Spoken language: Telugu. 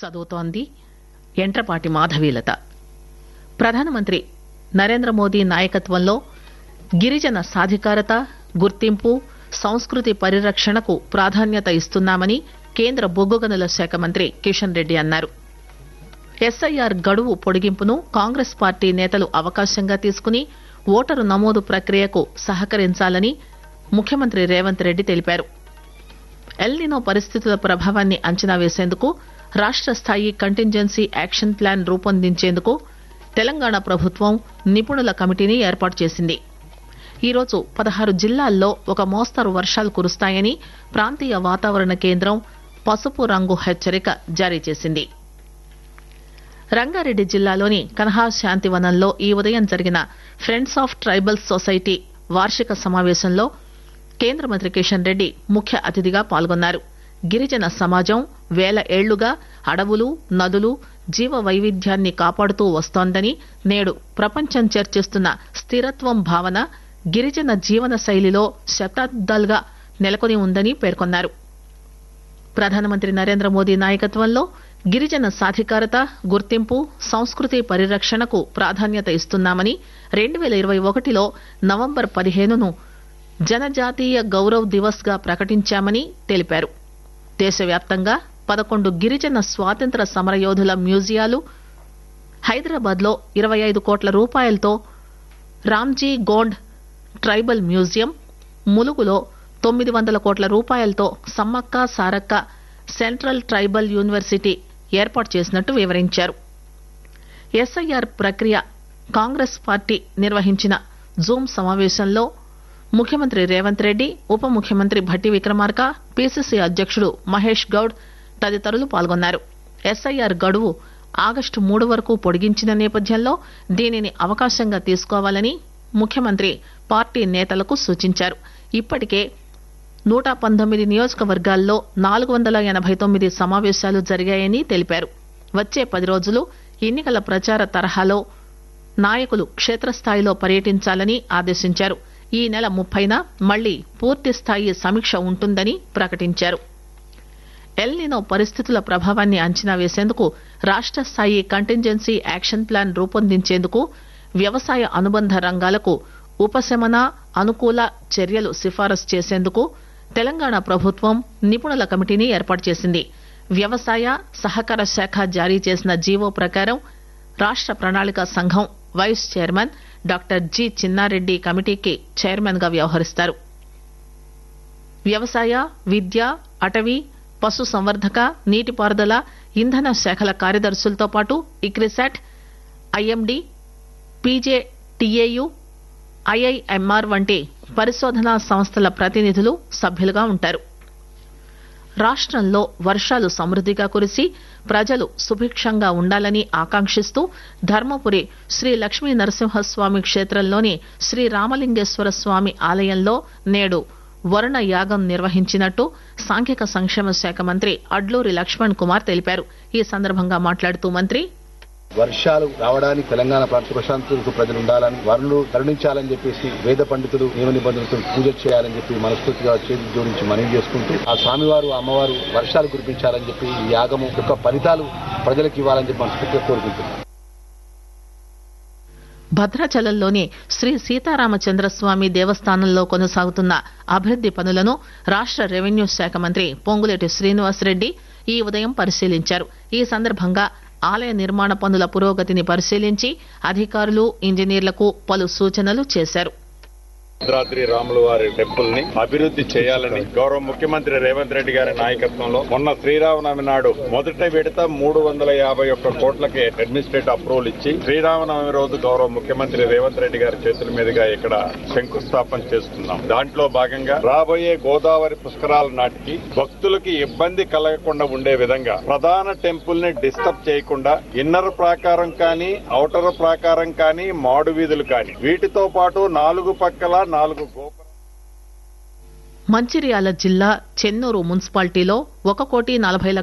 చదువుతోంది ఎంట్రపాటి మాధవీలత ప్రధానమంత్రి నరేంద్ర మోదీ నాయకత్వంలో గిరిజన సాధికారత గుర్తింపు సంస్కృతి పరిరక్షణకు ప్రాధాన్యత ఇస్తున్నామని కేంద్ర బొగ్గు గనుల శాఖ మంత్రి కిషన్ రెడ్డి అన్నారు ఎస్ఐఆర్ గడువు పొడిగింపును కాంగ్రెస్ పార్టీ నేతలు అవకాశంగా తీసుకుని ఓటరు నమోదు ప్రక్రియకు సహకరించాలని ముఖ్యమంత్రి రేవంత్ రెడ్డి తెలిపారు ఎల్నినో పరిస్థితుల ప్రభావాన్ని అంచనా వేసేందుకు రాష్ట స్థాయి కంటింజెన్సీ యాక్షన్ ప్లాన్ రూపొందించేందుకు తెలంగాణ ప్రభుత్వం నిపుణుల కమిటీని ఏర్పాటు చేసింది ఈరోజు పదహారు జిల్లాల్లో ఒక మోస్తరు వర్షాలు కురుస్తాయని ప్రాంతీయ వాతావరణ కేంద్రం పసుపు రంగు హెచ్చరిక జారీ చేసింది రంగారెడ్డి జిల్లాలోని కన్హా శాంతివనంలో ఈ ఉదయం జరిగిన ఫ్రెండ్స్ ఆఫ్ ట్రైబల్ సొసైటీ వార్షిక సమావేశంలో కేంద్ర మంత్రి కిషన్ రెడ్డి ముఖ్య అతిథిగా పాల్గొన్నారు గిరిజన సమాజం వేల ఏళ్లుగా అడవులు నదులు జీవ వైవిధ్యాన్ని కాపాడుతూ వస్తోందని నేడు ప్రపంచం చర్చిస్తున్న స్థిరత్వం భావన గిరిజన జీవన శైలిలో శతాబ్దాలుగా నెలకొని ఉందని పేర్కొన్నారు ప్రధానమంత్రి నరేంద్ర మోదీ నాయకత్వంలో గిరిజన సాధికారత గుర్తింపు సంస్కృతి పరిరక్షణకు ప్రాధాన్యత ఇస్తున్నామని రెండు వేల ఇరవై ఒకటిలో నవంబర్ పదిహేనును జనజాతీయ గౌరవ్ దివస్ గా ప్రకటించామని తెలిపారు దేశవ్యాప్తంగా పదకొండు గిరిజన స్వాతంత్ర సమరయోధుల మ్యూజియాలు హైదరాబాద్ లో ఇరవై ఐదు కోట్ల రూపాయలతో రామ్జీ గోండ్ ట్రైబల్ మ్యూజియం ములుగులో తొమ్మిది వందల కోట్ల రూపాయలతో Sammakka Sarakka central tribal university ఏర్పాటు చేసినట్టు వివరించారు ఎస్ఐఆర్ ప్రక్రియ కాంగ్రెస్ పార్టీ నిర్వహించిన జూమ్ సమావేశంలో ముఖ్యమంత్రి రేవంత్ రెడ్డి ఉప ముఖ్యమంత్రి భట్టి విక్రమార్క పిసిసి అధ్యక్షుడు మహేష్ గౌడ్ తదితరులు పాల్గొన్నారు ఎస్ఐఆర్ గడువు ఆగస్టు మూడు వరకు పొడిగించిన నేపథ్యంలో దీనిని అవకాశంగా తీసుకోవాలని ముఖ్యమంత్రి పార్టీ నేతలకు సూచించారు ఇప్పటికే నూట పంతొమ్మిది నియోజకవర్గాల్లో నాలుగు వందల ఎనభై తొమ్మిది సమావేశాలు జరిగాయని తెలిపారు వచ్చే పది రోజులు ఎన్నికల ప్రచార తరహాలో నాయకులు క్షేత్రస్థాయిలో పర్యటించాలని ఆదేశించారు ఈ నెల ముప్పైన మళ్లీ పూర్తి స్థాయి సమీక్ష ఉంటుందని ప్రకటించారు ఎల్నినో పరిస్థితుల ప్రభావాన్ని అంచనా వేసేందుకు రాష్ట స్థాయి కంటింజెన్సీ యాక్షన్ ప్లాన్ రూపొందించేందుకు వ్యవసాయ అనుబంధ రంగాలకు ఉపశమన అనుకూల చర్యలు సిఫారసు చేసేందుకు తెలంగాణ ప్రభుత్వం నిపుణుల కమిటీని ఏర్పాటు చేసింది వ్యవసాయ సహకార శాఖ జారీ చేసిన జీవో ప్రకారం రాష్ట ప్రణాళిక సంఘం vice chairman doctor G Chinnareddy కమిటీకి చైర్మన్ గా వ్యవహరిస్తారు వ్యవసాయ విద్య అటవీ పశు సంవర్ధక నీటిపారుదల ఇంధన శాఖల కార్యదర్శులతో పాటు ఇక్రిసాట్ ఐఎండి పీజేటీఏయు ఐఐఎంఆర్ వంటి పరిశోధనా సంస్థల ప్రతినిధులు సభ్యులుగా ఉంటారు రాష్టంలో వర్షాలు సమృద్దిగా కురిసి ప్రజలు సుభిక్షంగా ఉండాలని ఆకాంక్షిస్తూ ధర్మపురి శ్రీ లక్ష్మీ నరసింహస్వామి క్షేత్రంలోని శ్రీ రామలింగేశ్వర స్వామి ఆలయంలో నేడు వరుణ యాగం నిర్వహించినట్టు సాంఘిక సంక్షేమ శాఖ మంత్రి అడ్లూరి లక్ష్మణ్ కుమార్ తెలిపారు ఈ సందర్భంగా మాట్లాడుతూ మంత్రి వర్షాలు రావడానికి తెలంగాణ ప్రాంత ప్రశాంతతకు ప్రజలు ఉండాలని వరులు కరుణించాలని చెప్పేసి వేద పండితులు నియమ నిబంధనలతో పూజ చేయాలని చెప్పి మనస్ఫూర్తిగా చేతి జోడించి మనవి చేసుకుంటూ ఆ స్వామివారు అమ్మవారు వర్షాలు కురిపించాలని చెప్పి ఈ యాగము యొక్క ఫలితాలు ప్రజలకు ఇవ్వాలని చెప్పి మనస్ఫూర్తిగా కోరుకుంటున్నాం భద్రాచలంలోని శ్రీ సీతారామచంద్రస్వామి దేవస్థానంలో కొనసాగుతున్న అభివృద్ది పనులను రాష్ట రెవెన్యూ శాఖ మంత్రి పొంగులేటి శ్రీనివాసరెడ్డి ఈ ఉదయం పరిశీలించారు ఈ సందర్భంగా ఆలయ నిర్మాణ పనుల పురోగతిని పరిశీలించి అధికారులు ఇంజనీర్లకు పలు సూచనలు చేశారు భద్రాద్రి రాముల వారి టెంపుల్ ని అభివృద్ధి చేయాలని గౌరవ ముఖ్యమంత్రి రేవంత్ రెడ్డి గారి నాయకత్వంలో మొన్న శ్రీరామనవమి నాడు మొదట విడత మూడు వందల యాభై ఒక్క కోట్లకి అడ్మినిస్ట్రేటివ్ అప్రూవల్ ఇచ్చి శ్రీరామనవమి రోజు గౌరవ ముఖ్యమంత్రి రేవంత్ రెడ్డి గారి చేతుల మీదుగా ఇక్కడ శంకుస్థాపన చేస్తున్నాం దాంట్లో భాగంగా రాబోయే గోదావరి పుష్కరాల నాటికి భక్తులకి ఇబ్బంది కలగకుండా ఉండే విధంగా ప్రధాన టెంపుల్ ని డిస్టర్బ్ చేయకుండా ఇన్నర్ ప్రాకారం కానీ ఔటర్ ప్రాకారం కానీ మాడు వీధులు కానీ వీటితో పాటు నాలుగు పక్కల నాలుగు గోపురాలు మంచిర్యాల జిల్లా చెన్నూరు మున్సిపాలిటీలో ఒక కోటి నలభై